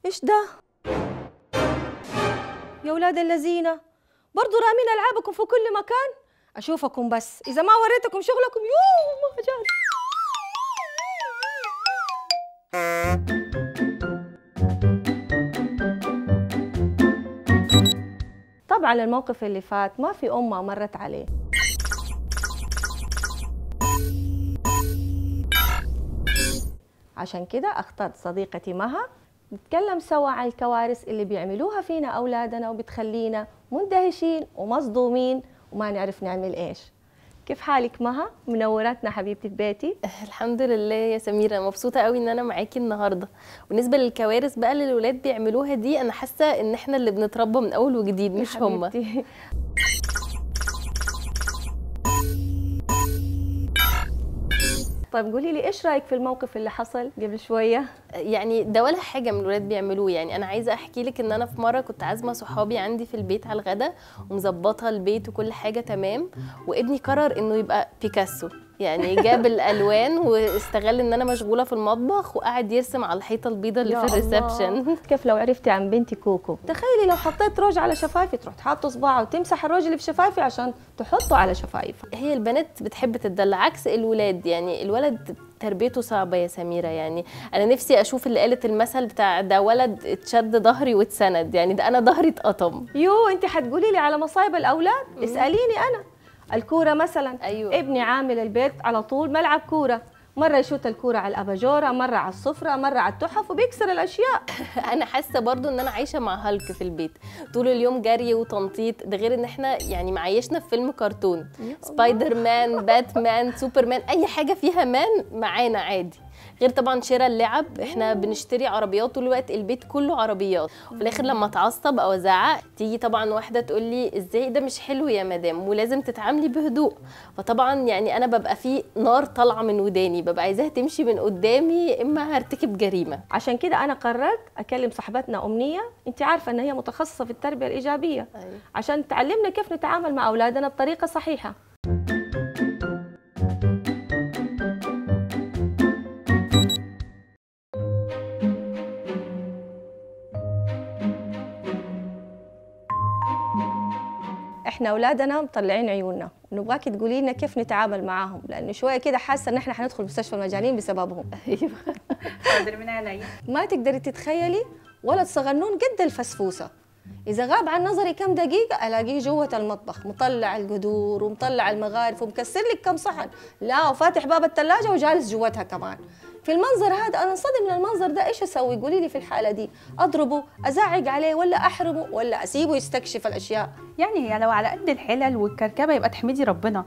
ايش ده يا ولاد اللذينة برضو رامين ألعابكم في كل مكان أشوفكم بس إذا ما وريتكم شغلكم يوه ما جاد طبعا الموقف اللي فات ما في أمة مرت عليه عشان كده اخترت صديقتي مها نتكلم سوا عن الكوارث اللي بيعملوها فينا أولادنا وبتخلينا مندهشين ومصدومين وما نعرف نعمل إيش كيف حالك مها؟ منوراتنا حبيبتي في بيتي الحمد لله يا سميرة مبسوطة قوي ان انا معاكي النهاردة بالنسبة للكوارث بقى اللي الولاد بيعملوها دي انا حاسة ان احنا اللي بنتربى من اول وجديد مش هما حبيبتي. طيب قولي لي ايش رايك في الموقف اللي حصل قبل شويه يعني ده ولا حاجة من الولاد بيعملوه يعني انا عايزة احكي لك ان انا في مرة كنت عازمة صحابي عندي في البيت على الغدا ومظبطة البيت وكل حاجة تمام وابني قرر انه يبقى بيكاسو يعني جاب الالوان واستغل ان انا مشغوله في المطبخ وقعد يرسم على الحيطه البيضاء اللي يا في الريسبشن الله. كيف لو عرفتي عن بنتي كوكو تخيلي لو حطيت روج على شفايفي تروح تحط صباعها وتمسح الروج اللي في شفايفي عشان تحطه على شفايفها هي البنات بتحب تدلع عكس الولاد يعني الولد تربيته صعبة يا سميرة يعني أنا نفسي أشوف اللي قالت المثل بتاع ده ولد اتشد ظهري واتسند يعني ده أنا ظهري اتقطم يو انت حتقولي لي على مصايب الاولاد اساليني انا الكوره مثلا أيوة. ابني عامل البيت على طول ملعب كوره مره يشوت الكوره على الاباجوره مره على السفره مره على التحف وبيكسر الاشياء أنا حاسة برضو إن أنا عايشة مع هالك في البيت طول اليوم جري وتنطيط ده غير إن إحنا يعني معيشنا في فيلم كرتون سبايدر مان باتمان سوبرمان أي حاجة فيها مان معانا عادي غير طبعا شراء اللعب احنا بنشتري عربيات طول الوقت البيت كله عربيات وفي الاخر لما اتعصب او ازعق تيجي طبعا واحده تقول لي ازاي ده مش حلو يا مدام ولازم تتعاملي بهدوء فطبعا يعني انا ببقى في نار طالعه من وداني ببقى عايزاها تمشي من قدامي يا اما هرتكب جريمه عشان كده انا قررت اكلم صاحبتنا امنيه انت عارفه ان هي متخصصه في التربيه الايجابيه أيوة. عشان تعلمنا كيف نتعامل مع اولادنا بطريقه صحيحه احنا اولادنا مطلعين عيوننا ونبغاكي تقولي لنا كيف نتعامل معاهم لانه شويه كده حاسه ان احنا حندخل مستشفى المجانين بسببهم ايوه حاضر من عينيا ما تقدري تتخيلي ولد صغنون قد الفسفوسه اذا غاب عن نظري كم دقيقه الاقيه جوه المطبخ مطلع القدور ومطلع المغارف ومكسر لك كم صحن لا وفاتح باب الثلاجه وجالس جوتها كمان في المنظر هذا انا انصدم من المنظر ده ايش اسوي قولي لي في الحاله دي اضربه ازعق عليه ولا احرمه ولا اسيبه يستكشف الاشياء يعني هي لو على قد الحلل والكركبه يبقى تحمدي ربنا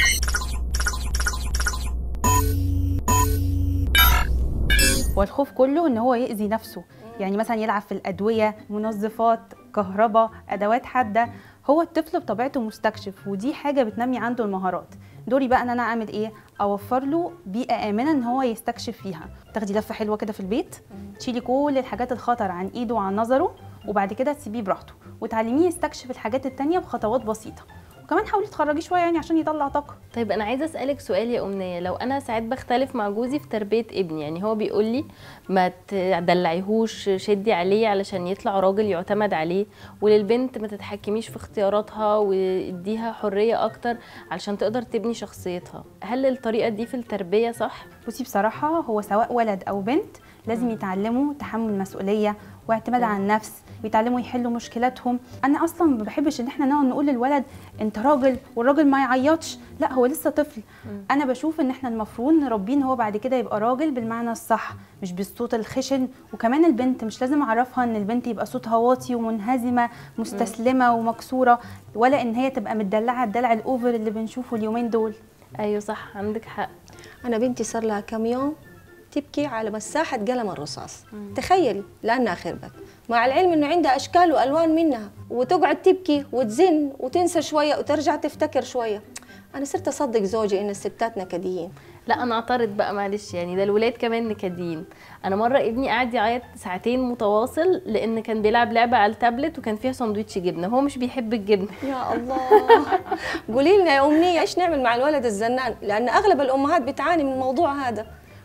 والخوف كله ان هو يأذي نفسه يعني مثلا يلعب في الادويه منظفات كهرباء ادوات حاده هو الطفل بطبيعته مستكشف ودي حاجه بتنمي عنده المهارات دوري بقى ان انا اعمل ايه اوفر له بيئه امنه ان هو يستكشف فيها تاخدي لفه حلوه كده في البيت تشيلي كل الحاجات الخطر عن ايده وعن نظره وبعد كده تسيبيه براحته وتعلميه يستكشف الحاجات التانية بخطوات بسيطه وكمان حاولي تخرجيه شويه يعني عشان يطلع طاقه طيب انا عايزه اسالك سؤال يا امنيه لو انا ساعات بختلف مع جوزي في تربيه ابني يعني هو بيقول لي ما تدلعيهوش شدي عليه علشان يطلع راجل يعتمد عليه وللبنت ما تتحكميش في اختياراتها واديها حريه اكتر علشان تقدر تبني شخصيتها هل الطريقه دي في التربيه صح بصي بصراحة هو سواء ولد أو بنت لازم يتعلموا تحمل مسؤولية واعتماد على النفس ويتعلموا يحلوا مشكلاتهم انا اصلا ما بحبش ان احنا نقعد نقول للولد انت راجل والراجل ما يعيطش لا هو لسه طفل انا بشوف ان احنا المفروض نربيه ان هو بعد كده يبقى راجل بالمعنى الصح مش بالصوت الخشن وكمان البنت مش لازم اعرفها ان البنت يبقى صوتها واطي ومنهزمه مستسلمه ومكسوره ولا ان هي تبقى متدلعه الدلع الاوفر اللي بنشوفه اليومين دول ايوه صح عندك حق انا بنتي صار لها كم يوم تبكي على مساحه قلم الرصاص تخيلي لانها خربت مع العلم انه عندها اشكال والوان منها وتقعد تبكي وتزن وتنسى شويه وترجع تفتكر شويه انا صرت اصدق زوجي ان الستات نكديين لا انا اعترض بقى معلش يعني ده الولاد كمان نكدين انا مره ابني قعد يعيط ساعتين متواصل لان كان بيلعب لعبه على التابلت وكان فيها ساندوتش جبنه هو مش بيحب الجبنه يا الله قولي لنا يا امنيه ايش نعمل مع الولد الزنان لان اغلب الامهات بتعاني من الموضوع هذا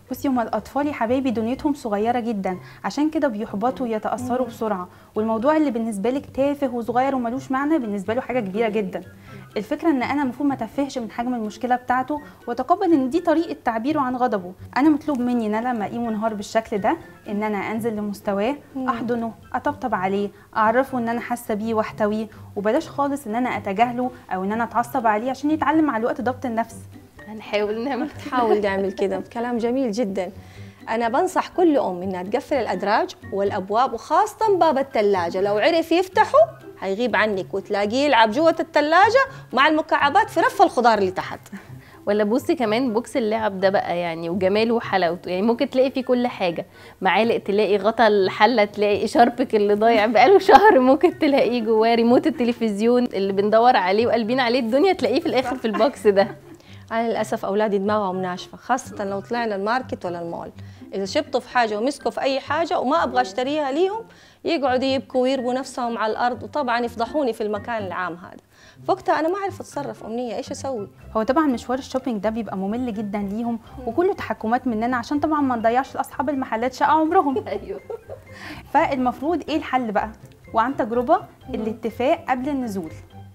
بصي هما الاطفال يا حبايبي دنيتهم صغيره جدا عشان كده بيحبطوا ويتاثروا بسرعه والموضوع اللي بالنسبه لك تافه وصغير وملوش معنى بالنسبه له حاجه كبيره جدا الفكره ان انا المفروض ما تفهش من حجم المشكله بتاعته واتقبل ان دي طريقه تعبيره عن غضبه انا مطلوب مني ان انا لما اقيم منهار بالشكل ده ان انا انزل لمستواه احضنه اطبطب عليه اعرفه ان انا حاسه بيه واحتويه وبلاش خالص ان انا اتجاهله او ان انا اتعصب عليه عشان يتعلم مع الوقت ضبط النفس هنحاول نعمل حاول نعمل كده كلام جميل جدا أنا بنصح كل أم إنها تقفل الأدراج والأبواب وخاصة باب الثلاجة لو عرف يفتحه هيغيب عنك وتلاقيه يلعب جوة الثلاجة مع المكعبات في رف الخضار اللي تحت ولا بصي كمان بوكس اللعب ده بقى يعني وجماله وحلاوته يعني ممكن تلاقي فيه كل حاجه معالق تلاقي غطا الحله تلاقي شربك اللي ضايع بقاله شهر ممكن تلاقيه جواه ريموت التلفزيون اللي بندور عليه وقلبين عليه الدنيا تلاقيه في الاخر في البوكس ده أنا للأسف أولادي دماغهم ناشفة خاصة لو طلعنا الماركت ولا المول إذا شبطوا في حاجة ومسكوا في أي حاجة وما أبغى أشتريها ليهم يقعدوا يبكوا ويرموا نفسهم على الأرض وطبعا يفضحوني في المكان العام هذا فوقتها أنا ما أعرف أتصرف أمنية إيش أسوي هو طبعا مشوار الشوبينج ده بيبقى ممل جدا ليهم وكله تحكمات مننا عشان طبعا ما نضيعش لاصحاب المحلات شقه عمرهم ايوه فالمفروض ايه الحل بقى وعن تجربه الاتفاق قبل النزول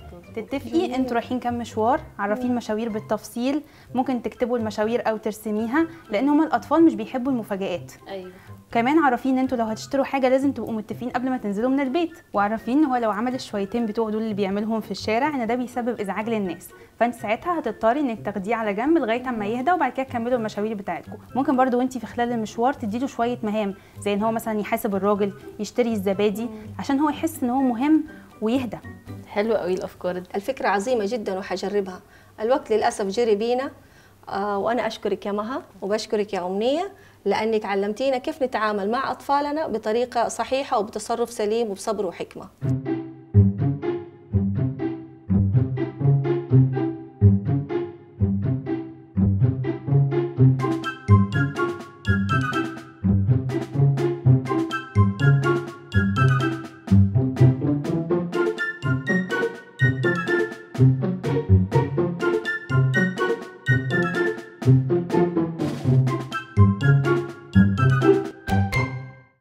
تتفقي انتوا رايحين كام مشوار عرفين المشاوير بالتفصيل ممكن تكتبوا المشاوير او ترسميها لان هم الاطفال مش بيحبوا المفاجآت ايوه كمان عرفين ان انتوا لو هتشتروا حاجه لازم تبقوا متفقين قبل ما تنزلوا من البيت وعارفين ان هو لو عمل الشويتين بتوعه دول اللي بيعملهم في الشارع ان ده بيسبب ازعاج للناس فانت ساعتها هتضطري انك تاخديه على جنب لغايه اما يهدى وبعد كده تكملوا المشاوير بتاعتكم ممكن برضو وانت في خلال المشوار تديله شويه مهام زي ان هو مثلا يحاسب الراجل يشتري الزبادي عشان هو يحس ان هو مهم ويهدى حلوه قوي الافكار دي الفكرة عظيمة جدا وحجربها الوقت للأسف جري بينا آه وأنا أشكرك يا مها وبشكرك يا أمنية لأنك علمتينا كيف نتعامل مع أطفالنا بطريقة صحيحة وبتصرف سليم وبصبر وحكمة